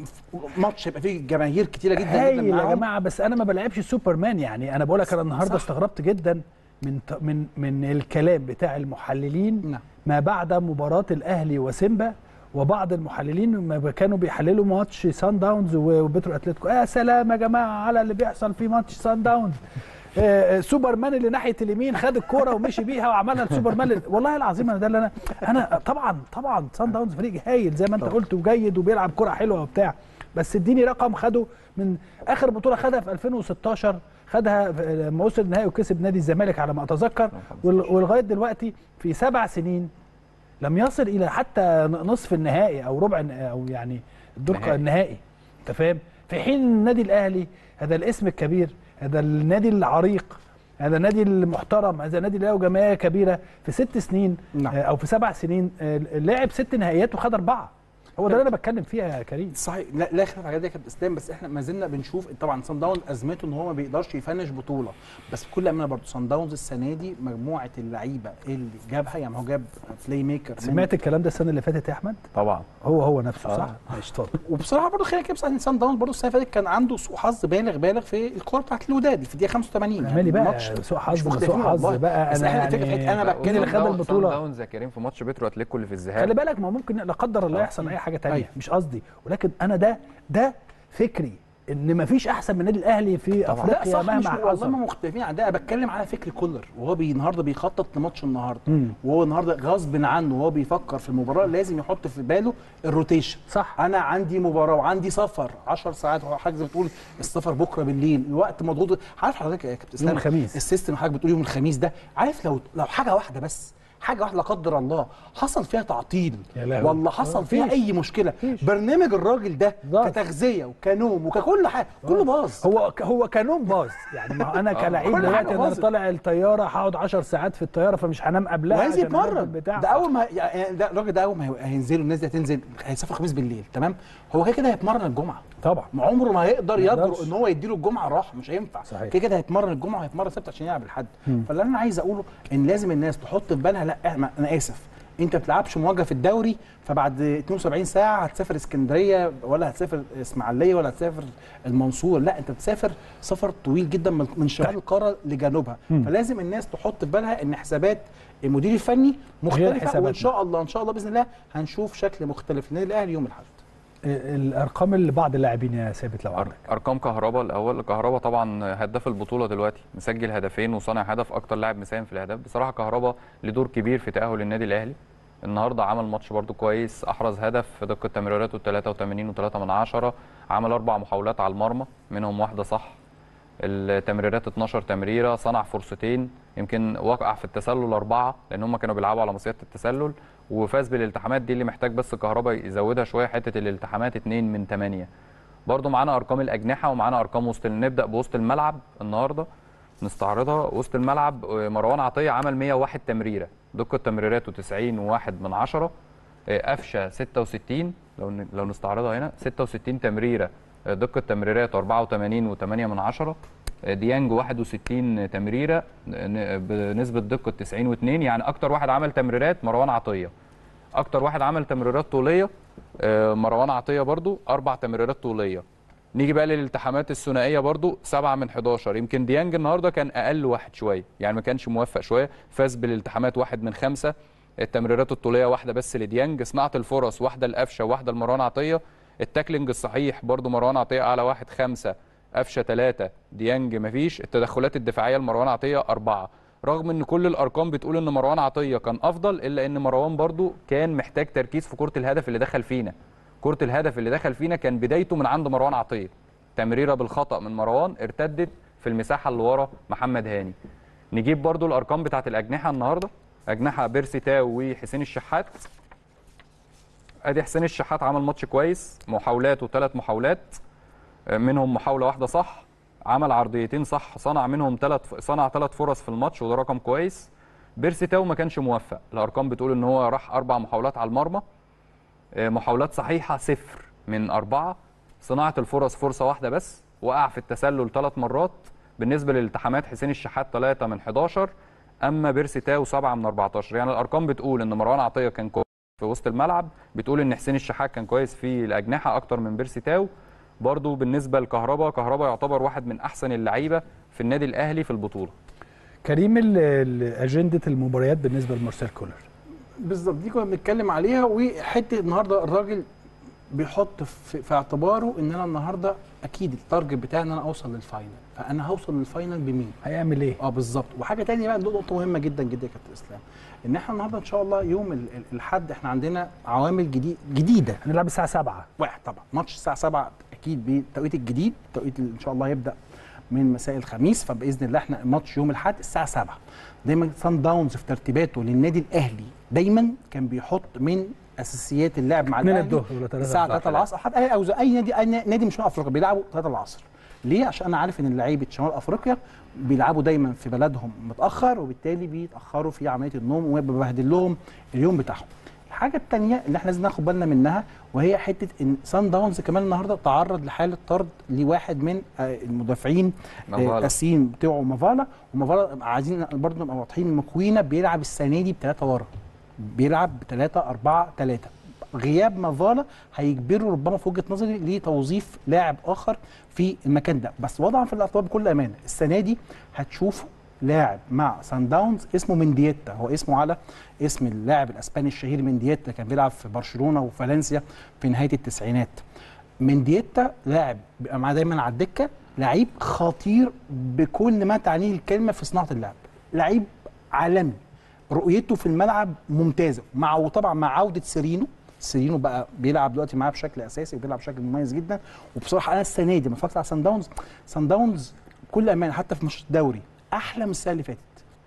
ماتش هيبقى فيه جماهير كتيره جدا جدا هايل يا معاهم. جماعه بس انا ما بلعبش سوبرمان يعني انا بقول لك انا النهارده صح. استغربت جدا من ت- من من الكلام بتاع المحللين نعم. ما بعد مباراه الاهلي وسيمبا وبعض المحللين ما كانوا بيحللوا ماتش سان داونز وبترو اتلتيكو يا سلام يا جماعه على اللي بيحصل في ماتش سان داونز آه، آه، سوبرمان اللي ناحيه اليمين خد الكوره ومشي بيها وعملها السوبرمان اللي- والله العظيم انا ده اللي انا انا طبعا طبعا سان داونز فريق هايل زي ما انت قلت وجيد وبيلعب كوره حلوه وبتاع بس اديني رقم خده من اخر بطوله خدها في 2016 خدها في- لما وصل النهائي وكسب نادي الزمالك على ما اتذكر وال- ولغايه دلوقتي في سبع سنين لم يصل الى حتى نصف النهائي او ربع الن- او يعني الدور نهائي. النهائي انت فاهم في حين النادي الاهلي هذا الاسم الكبير هذا النادي العريق هذا النادي المحترم هذا النادي اللي له جماهير كبيره في ست سنين نعم. آه، او في سبع سنين آه، لعب ست نهائيات وخد اربعه هو ده اللي انا بتكلم فيها يا كريم صحيح لا لا خلاف على كده يا كابتن اسلام بس احنا ما زلنا بنشوف طبعا سان داونز ازمته ان هو ما بيقدرش يفنش بطوله بس بكل امانه برضه سان داونز السنه دي مجموعه اللعيبه اللي جابها يعني هو جاب بلاي ميكر من- سمعت الكلام ده السنه اللي فاتت يا احمد طبعا هو هو نفسه آه. صح ماشي اتفضل وبصراحه برضه خلينا كده ان سان داونز برضه السنه اللي فاتت كان عنده سوء حظ بالغ بالغ في الكوره بتاعت الوداد في الدقيقه 85 مالي بقى الماتش سوء مش حظ ده مختلفين سوء حظ والله. بقى بس انا احنا الفكره في يعني حته انا مين اللي بتكلم خد سان البطولة؟ داونز يا كريم في ماتش بيترو اتليكو اللي في الذهاب خلي بالك ما ممكن لا قدر الله آه. يحصل اي حاجه تانية أيوة. مش قصدي ولكن انا ده ده فكري ان ما فيش احسن من النادي الاهلي في لا افريقيا صح مش مهما والله حصل ما مختلفين عن ده انا بتكلم على فكر كولر وهو بي النهارده بيخطط لماتش النهارده مم. وهو النهارده غصب عنه وهو بيفكر في المباراه لازم يحط في باله الروتيشن صح انا عندي مباراه وعندي سفر 10 ساعات حضرتك زي ما بتقول السفر بكره بالليل الوقت مضغوط عارف حضرتك يا كابتن اسلام الخميس. السيستم حضرتك بتقول يوم الخميس ده عارف لو لو حاجه واحده بس حاجه واحده لا قدر الله حصل فيها تعطيل يا لهوي. والله آه، حصل فيها مفيش. اي مشكله مفيش. برنامج الراجل ده ضغط. كتغذيه وكنوم وككل حاجه كله باظ هو هو كانون باظ يعني ما هو انا كلاعب كل دلوقتي حاجة انا باظت. طالع الطياره هقعد 10 ساعات في الطياره فمش هنام قبلها وعايز عشان أنام يتمرن البتاع. ده اول ما يعني ده الراجل ده اول ما هي- هينزلوا الناس دي هتنزل هيسافر الخميس بالليل تمام هو كده كده هيتمرن الجمعه طبعا ما عمره ما هيقدر ما يجرؤ يقدرش. ان هو يديله الجمعه راحه مش هينفع صحيح. كده كده هيتمرن الجمعه وهيتمرن السبت عشان يلعب الحد فاللي انا عايز اقوله ان لازم الناس تحط في بالها لا احنا انا اسف انت ما بتلعبش مواجهه في الدوري فبعد 72 ساعه هتسافر اسكندريه ولا هتسافر اسماعيليه ولا هتسافر المنصوره لا انت بتسافر سفر طويل جدا من من شمال القاره لجنوبها فلازم الناس تحط في بالها ان حسابات المدير الفني مختلفه حساباتنا. وان شاء الله ان شاء الله باذن الله هنشوف شكل مختلف للنادي الاهلي يوم الاحد الارقام اللي بعض اللاعبين يا ثابت لو أر- عندك ارقام كهربا الاول كهربا طبعا هداف البطوله دلوقتي مسجل هدفين وصانع هدف اكتر لاعب مساهم في الاهداف بصراحه كهربا له دور كبير في تاهل النادي الاهلي النهارده عمل ماتش برده كويس احرز هدف في دقه تمريراته 83 و3 من عشرة عمل اربع محاولات على المرمى منهم واحده صح التمريرات 12 تمريره صنع فرصتين يمكن وقع في التسلل اربعه لان هم كانوا بيلعبوا على مصيده التسلل وفاز بالالتحامات دي اللي محتاج بس كهربا يزودها شويه حته الالتحامات 2 من 8 برضو معانا ارقام الاجنحه ومعانا ارقام وسط نبدا بوسط الملعب النهارده نستعرضها وسط الملعب آه، مروان عطيه عمل 101 تمريره دقه تمريراته 90 وواحد من عشرة آه، قفشه 66 لو ن- لو نستعرضها هنا 66 تمريره آه، دقه تمريراته 84 و8 من عشرة آه، ديانج 61 تمريره ن- بنسبه دقه 90 و2 يعني اكتر واحد عمل تمريرات مروان عطيه اكتر واحد عمل تمريرات طوليه آه، مروان عطيه برضو اربع تمريرات طوليه نيجي بقى للالتحامات الثنائيه برضو سبعة من 11 يمكن ديانج النهارده كان اقل واحد شويه يعني ما كانش موفق شويه فاز بالالتحامات واحد من خمسه التمريرات الطوليه واحده بس لديانج صناعه الفرص واحده لقفشه واحده لمروان عطيه التاكلينج الصحيح برضو مروان عطيه اعلى واحد خمسه قفشه ثلاثه ديانج مفيش التدخلات الدفاعيه لمروان عطيه اربعه رغم ان كل الارقام بتقول ان مروان عطيه كان افضل الا ان مروان برضو كان محتاج تركيز في كره الهدف اللي دخل فينا كره الهدف اللي دخل فينا كان بدايته من عند مروان عطيه تمريره بالخطا من مروان ارتدت في المساحه اللي ورا محمد هاني نجيب برضو الارقام بتاعت الاجنحه النهارده اجنحه بيرسي تاو وحسين الشحات ادي حسين الشحات عمل ماتش كويس محاولاته ثلاث محاولات منهم محاوله واحده صح عمل عرضيتين صح صنع منهم ثلاث صنع ثلاث فرص في الماتش وده رقم كويس بيرسي تاو ما كانش موفق الارقام بتقول ان هو راح اربع محاولات على المرمى آه، محاولات صحيحه صفر من اربعه صناعه الفرص فرصه واحده بس وقع في التسلل ثلاث مرات بالنسبه للالتحامات حسين الشحات 3 من 11 اما بيرسي تاو 7 من 14 يعني الارقام بتقول ان مروان عطيه كان كويس في وسط الملعب بتقول ان حسين الشحات كان كويس في الاجنحه اكتر من بيرسي تاو برضو بالنسبه لكهربا كهربا يعتبر واحد من احسن اللعيبه في النادي الاهلي في البطوله كريم ال- ال- اجنده المباريات بالنسبه لمارسيل كولر بالظبط دي كنا بنتكلم عليها وحته النهارده الراجل بيحط في, في اعتباره ان انا النهارده اكيد التارجت بتاعي ان انا اوصل للفاينل فانا هوصل للفاينل بمين؟ هيعمل ايه اه بالظبط وحاجه تانية بقى دي نقطه مهمه جدا جدا يا كابتن اسلام ان احنا النهارده ان شاء الله يوم ال- ال- الاحد احنا عندنا عوامل جديد جديده هنلعب الساعه 7 واحد طبعا ماتش الساعه 7 اكيد بالتوقيت الجديد التوقيت اللي ان شاء الله هيبدا من مساء الخميس فباذن الله احنا الماتش يوم الاحد الساعه 7 دايما سان داونز في ترتيباته للنادي الاهلي دايما كان بيحط من اساسيات اللعب مع اتنين الاهلي الظهر ولا تلاتة الساعه الظهر. 3 العصر حتى اي او زي اي نادي اي نادي مش من افريقيا بيلعبوا 3 العصر ليه عشان انا عارف ان لعيبه شمال افريقيا بيلعبوا دايما في بلدهم متاخر وبالتالي بيتاخروا في عمليه النوم وببهدل لهم اليوم بتاعهم الحاجه الثانيه اللي احنا لازم ناخد بالنا منها وهي حته ان سان داونز كمان النهارده تعرض لحاله طرد لواحد من آه، المدافعين آه، مافالا. الاساسيين بتوعه مافالا ومافالا عايزين برضه نبقى واضحين مكوينه بيلعب السنه دي بثلاثه ورا بيلعب بثلاثه اربعه ثلاثه غياب مافالا هيجبره ربما في وجهه نظري لتوظيف لاعب اخر في المكان ده بس وضعا في الاعتبار بكل امانه السنه دي هتشوفوا لاعب مع سان داونز اسمه مندييتا هو اسمه على اسم اللاعب الاسباني الشهير مندييتا كان بيلعب في برشلونه وفالنسيا في نهايه التسعينات مندييتا لاعب بيبقى معاه دايما على الدكه لعيب خطير بكل ما تعنيه الكلمه في صناعه اللعب لعيب عالمي رؤيته في الملعب ممتازه مع وطبعا مع عوده سيرينو سيرينو بقى بيلعب دلوقتي معاه بشكل اساسي وبيلعب بشكل مميز جدا وبصراحه انا السنه دي لما اتفرجت على سان داونز سان داونز بكل امانه حتى في ماتش الدوري احلى من السنه اللي فاتت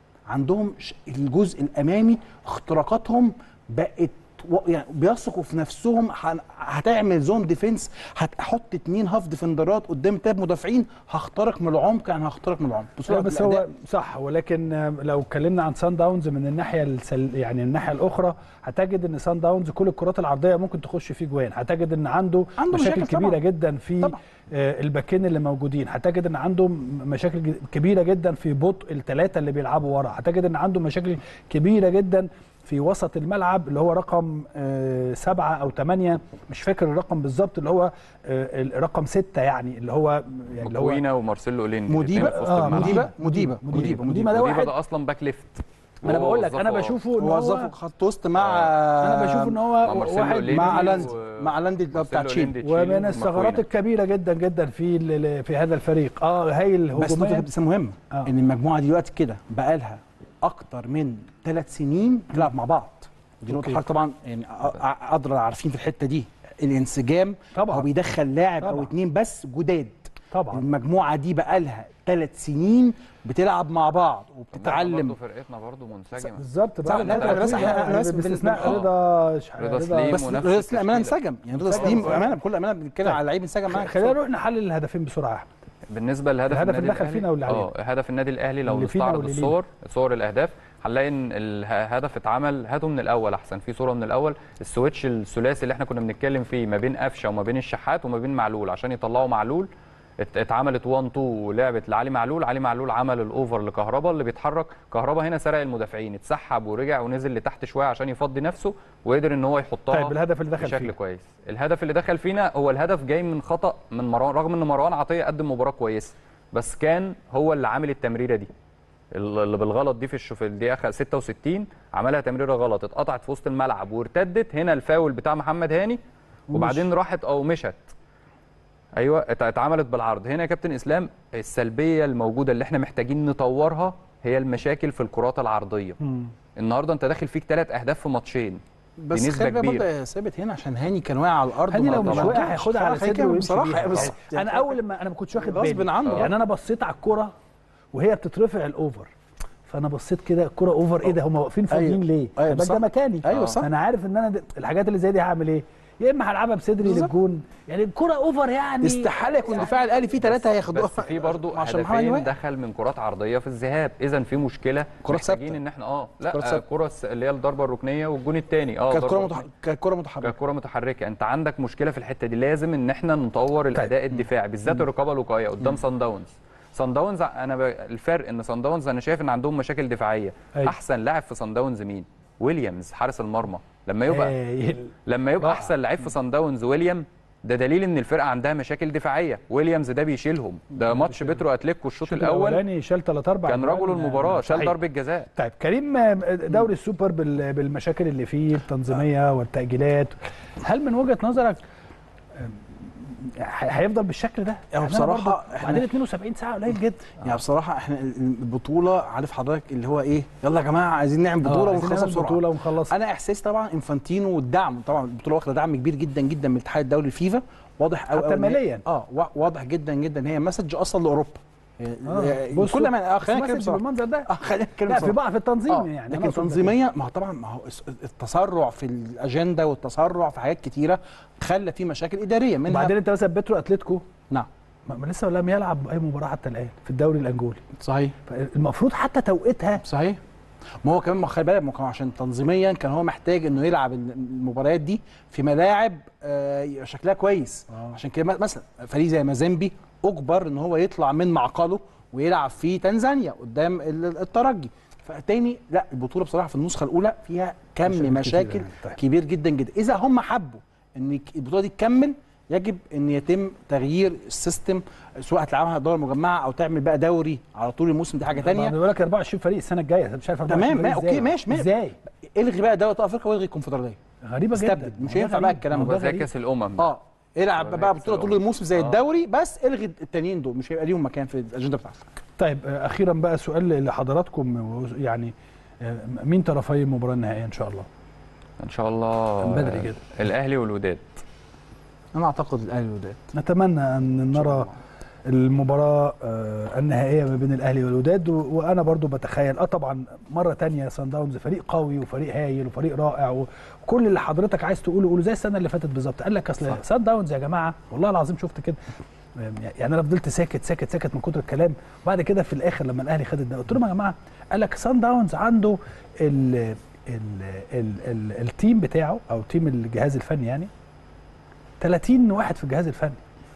عندهم ش- الجزء الامامي اختراقاتهم بقت و- يعني بيثقوا في نفسهم هن- هتعمل زون ديفنس هتحط اتنين هاف ديفندرات قدام تاب مدافعين هخترق من العمق يعني هخترق من العمق لا بصراحه بس الأداء- هو صح ولكن آه، لو اتكلمنا عن سان داونز من الناحيه السل... يعني الناحيه الاخرى هتجد ان سان داونز كل الكرات العرضيه ممكن تخش فيه جوان هتجد ان عنده, عنده مشاكل مشاكل كبيره طبعاً. جدا في طبعاً. آه، الباكين اللي موجودين هتجد ان عنده م- مشاكل ج- كبيره جدا في بطء الثلاثه اللي بيلعبوا ورا هتجد ان عنده مشاكل كبيره جدا في وسط الملعب اللي هو رقم آه، سبعة او ثمانية مش فاكر الرقم بالظبط اللي هو آه، الرقم ستة يعني اللي هو يعني اللي هو مكوينا ومارسيلو اوليندي مديبة؟ الاتنين في وسط آه، الملعب. مديبة مديبة مديبة. مديبة مديبة ده مديبة واحد ده اصلا باك ليفت ما انا وهو بقول لك انا وظفه- بشوفه ان هو هو وظفه خط وسط مع انا بشوف ان مع هو مارسيلو واحد أوليندي مع و- الاندي مع الاندي اللي هو بتاع مارسيلو تشيلي أوليندي، تشيلي ومن الثغرات ومكوينا. الكبيره جدا جدا في ال- في هذا الفريق اه هايل بس هجوميا نقطة بس مهمة آه. ان المجموعة دي دلوقتي كده بقى لها اكتر من ثلاث سنين بتلعب مع بعض دي نقطة أوكي. حضرتك طبعا يعني أ- أ- ادرى عارفين في الحتة دي الانسجام طبعا. هو بيدخل لاعب او طبعا. اتنين بس جداد طبعا المجموعة دي بقى لها ثلاث سنين بتلعب مع بعض برضه وبتتعلم فرقتنا برضه منسجمه بالظبط صح، بقى لا، لا، أنا بس- لا، أنا بس بن- باستثناء بن- رضا ش- رضا سليم بس ونفس رضا سليم امانه التشكيلة. انسجم يعني رضا انسجم، سليم آه. امانه بكل امانه بنتكلم طيب. على لعيب انسجم معاك خلينا نروح نحلل الهدفين بسرعه يا احمد بالنسبه لهدف الهدف النادي اللي دخل الأهلي، فينا واللي علينا. اه هدف النادي الاهلي لو اللي فينا نستعرض واللي لينا. الصور صور الاهداف هنلاقي ان الهدف اتعمل هاته من الاول احسن في صوره من الاول السويتش الثلاثي اللي احنا كنا بنتكلم فيه ما بين قفشه وما بين الشحات وما بين معلول عشان يطلعوا معلول ات- اتعملت 1 2 ولعبت لعلي معلول علي معلول عمل الاوفر لكهربا اللي بيتحرك كهربا هنا سرق المدافعين اتسحب ورجع ونزل لتحت شويه عشان يفضي نفسه وقدر ان هو يحطها طيب الهدف اللي دخل بشكل فيه كويس الهدف اللي دخل فينا هو الهدف جاي من خطا من مروان رغم ان مروان عطيه قدم مباراه كويسه بس كان هو اللي عامل التمريره دي اللي بالغلط دي في الش- في الدقيقه 66 عملها تمريره غلط اتقطعت في وسط الملعب وارتدت هنا الفاول بتاع محمد هاني وبعدين راحت او مشت ايوه ات- اتعملت بالعرض هنا يا كابتن اسلام السلبيه الموجوده اللي احنا محتاجين نطورها هي المشاكل في الكرات العرضيه مم. النهارده انت داخل فيك ثلاث اهداف في ماتشين بس بنسبة خلي بالك كبيرة. برضه يا ثابت هنا عشان هاني كان واقع على الارض هاني وما لو مش طلعش. واقع هياخدها على بصراحة صدره كده ويمشي بصراحه بيها. بس انا اول ما انا ما كنتش واخد غصب بالي عنه. يعني انا بصيت على الكرة وهي بتترفع الاوفر فانا بصيت كده الكرة اوفر ايه ده هم واقفين فاضيين أيوة. ليه؟ أيوة خلي بالك صح. ده مكاني أيوة صح. انا عارف ان انا د- الحاجات اللي زي دي هعمل ايه؟ يا اما هلعبها بصدري بالظبط. للجون يعني الكرة اوفر يعني استحاله يكون دفاع الاهلي فيه ثلاثه هياخدوها بس في برضه عشان محمد هدفين واقع. دخل من كرات عرضيه في الذهاب اذا في مشكله كرات محتاجين ثابتة. ان احنا اه كرات لا ثابتة. كره الس- اللي هي الضربه الركنيه والجون الثاني اه كانت كره ضربة متح... ركنية. كانت كره متحركه ككره متحركه انت عندك مشكله في الحته دي لازم ان احنا نطور الاداء الدفاعي بالذات الرقابه الوقائيه قدام سان داونز سان داونز انا ب... الفرق ان سان داونز انا شايف ان عندهم مشاكل دفاعيه أيوة. احسن لاعب في سان داونز مين ويليامز حارس المرمى لما يبقى هايل. لما يبقى رائع. احسن لعيب في سان داونز ويليام ده دليل ان الفرقه عندها مشاكل دفاعيه ويليامز ده بيشيلهم ده ماتش بيترو اتليكو الشوط الاول الاولاني شال ثلاث اربع كان أجوان. رجل المباراه شال صحيح. ضربه جزاء طيب كريم آه، دوري السوبر بال- بالمشاكل اللي فيه التنظيميه والتاجيلات هل من وجهه نظرك آه، ه- هيفضل بالشكل ده؟ هو يعني أنا بصراحة برضو- إحنا- بعدين 72 ساعه قليل جدا يعني بصراحه احنا البطوله عارف حضرتك اللي هو ايه يلا يا جماعه عايزين نعمل آه، بطوله عايزين ونخلصها نعمل بسرعه بطوله ونخلص انا احساسي طبعا انفانتينو والدعم طبعا البطوله واخده دعم كبير جدا جدا من الاتحاد الدولي الفيفا واضح قوي حتى قوي إن هي- ماليا. اه وا- واضح جدا جدا ان هي مسج اصلا لاوروبا آه، بص كل ما اه بس خلينا نتكلم مسج بصراحه بالمنظر ده اه خلينا نتكلم لا في بصراحة. بعض في التنظيم آه، يعني أنا لكن أقصد ده. تنظيميا ما هو طبعا ما هو الس- التسرع في الاجنده والتسرع في حاجات كتيره خلى في مشاكل اداريه منها وبعدين انت مثلا بترو اتلتيكو نعم ما ما لسه لم يلعب اي مباراه حتى الان في الدوري الانجولي صحيح المفروض حتى توقيتها صحيح ما هو كمان ما خلي بالك ما هو عشان تنظيميا كان هو محتاج انه يلعب المباريات دي في ملاعب آه، يبقى شكلها كويس آه. عشان كده مثلا فريق زي مازيمبي اجبر ان هو يطلع من معقله ويلعب في تنزانيا قدام ال- الترجي فتاني لا البطوله بصراحه في النسخه الاولى فيها كم مشاكل مشاكل, كتيرة. طيب. كبير جدا جدا اذا هم حبوا ان ك- البطوله دي تكمل يجب ان يتم تغيير السيستم سواء هتلعبها دوره مجمعه او تعمل بقى دوري على طول الموسم دي حاجه تانية بيقول لك 24 فريق السنه الجايه انت مش عارف 24 تمام، فريق ما- إزاي. أوكي، ماشي، ماشي. ازاي الغي بقى دوري افريقيا والغي الكونفدراليه غريبه استبدل. جدا مش هو ده هينفع بقى غريب. الكلام هو ده. ده زي غريب. كاس الامم اه العب زي بقى كأس بطوله طول الأمم. الموسم زي آه. الدوري بس الغي التانيين دول مش هيبقى ليهم مكان في الاجنده بتاعتك طيب آه، اخيرا بقى سؤال لحضراتكم يعني آه، مين طرفي المباراه النهائيه ان شاء الله ان شاء الله من بدري كده. الاهلي والوداد انا اعتقد الاهلي والوداد نتمنى ان نرى المباراة آه، النهائية ما بين الأهلي والوداد و- وأنا برضو بتخيل أه طبعا مرة تانية سان داونز فريق قوي وفريق هايل وفريق رائع و- وكل اللي حضرتك عايز تقوله قوله زي السنة اللي فاتت بالظبط قال لك أصل صح. سان داونز يا جماعة والله العظيم شفت كده يعني أنا فضلت ساكت ساكت ساكت من كتر الكلام وبعد كده في الآخر لما الأهلي خد الدوري قلت لهم يا جماعة قال لك سان داونز عنده ال ال ال ال التيم بتاعه أو تيم الجهاز الفني يعني 30 واحد في الجهاز الفني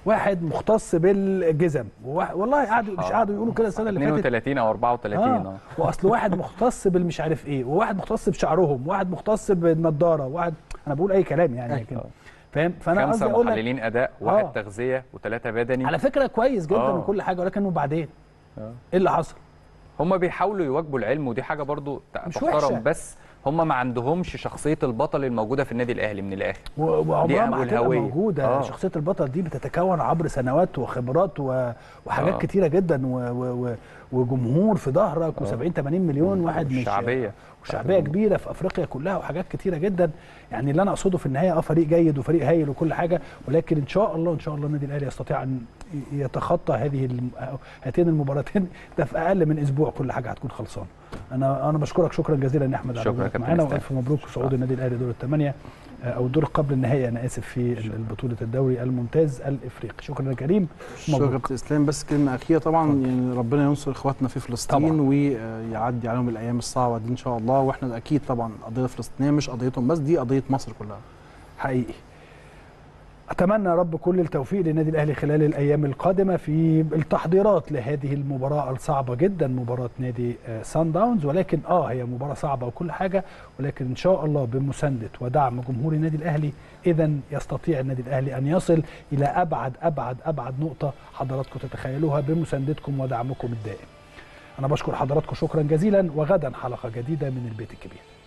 واحد مختص بالجزم وواحد والله قعدوا مش آه. قعدوا يقولوا كده السنه اللي فاتت 32 او 34 اه اه واصل واحد مختص بالمش عارف ايه وواحد مختص بشعرهم وواحد مختص بالنضاره وواحد انا بقول اي كلام يعني أيوة. لكن فاهم فانا قصدي خمسه اقول لك محللين اداء واحد آه. تغذيه وثلاثه بدني على فكره كويس جدا آه. وكل حاجه ولكن وبعدين آه. ايه اللي حصل؟ هم بيحاولوا يواجبوا العلم ودي حاجه برضو ت- مش تحترم وحشة. بس هم ما عندهمش شخصيه البطل الموجوده في النادي الاهلي من الاخر و- وعمرها دي ما هتبقى والهوية. موجوده آه. شخصيه البطل دي بتتكون عبر سنوات وخبرات و... وحاجات آه. كتيره جدا و... و... و... وجمهور في ظهرك و70 80 مليون واحد مش شعبيه وشعبيه كبيره في افريقيا كلها وحاجات كتيره جدا يعني اللي انا اقصده في النهايه اه فريق جيد وفريق هايل وكل حاجه ولكن ان شاء الله ان شاء الله النادي الاهلي يستطيع ان يتخطى هذه الم... هاتين المباراتين ده في اقل من اسبوع كل حاجه هتكون خلصانه انا انا بشكرك شكرا جزيلا يا احمد على شكرا يا وجودك كابتن معانا إسلام. والف مبروك صعود النادي الاهلي دور الثمانيه او الدور قبل النهائي انا اسف في بطوله الدوري الممتاز الافريقي شكرا يا كريم شكرا مبروك. كابتن اسلام بس كلمه اخيره طبعا يعني ربنا ينصر اخواتنا في فلسطين طبعاً. ويعدي عليهم الايام الصعبه دي ان شاء الله واحنا اكيد طبعا القضيه الفلسطينيه مش قضيتهم بس دي قضيه مصر كلها حقيقي اتمنى يا رب كل التوفيق للنادي الاهلي خلال الايام القادمه في التحضيرات لهذه المباراه الصعبه جدا مباراه نادي آه، سان داونز ولكن اه هي مباراه صعبه وكل حاجه ولكن ان شاء الله بمسانده ودعم جمهور النادي الاهلي اذا يستطيع النادي الاهلي ان يصل الى ابعد ابعد ابعد نقطه حضراتكم تتخيلوها بمساندتكم ودعمكم الدائم انا بشكر حضراتكم شكرا جزيلا وغدا حلقه جديده من البيت الكبير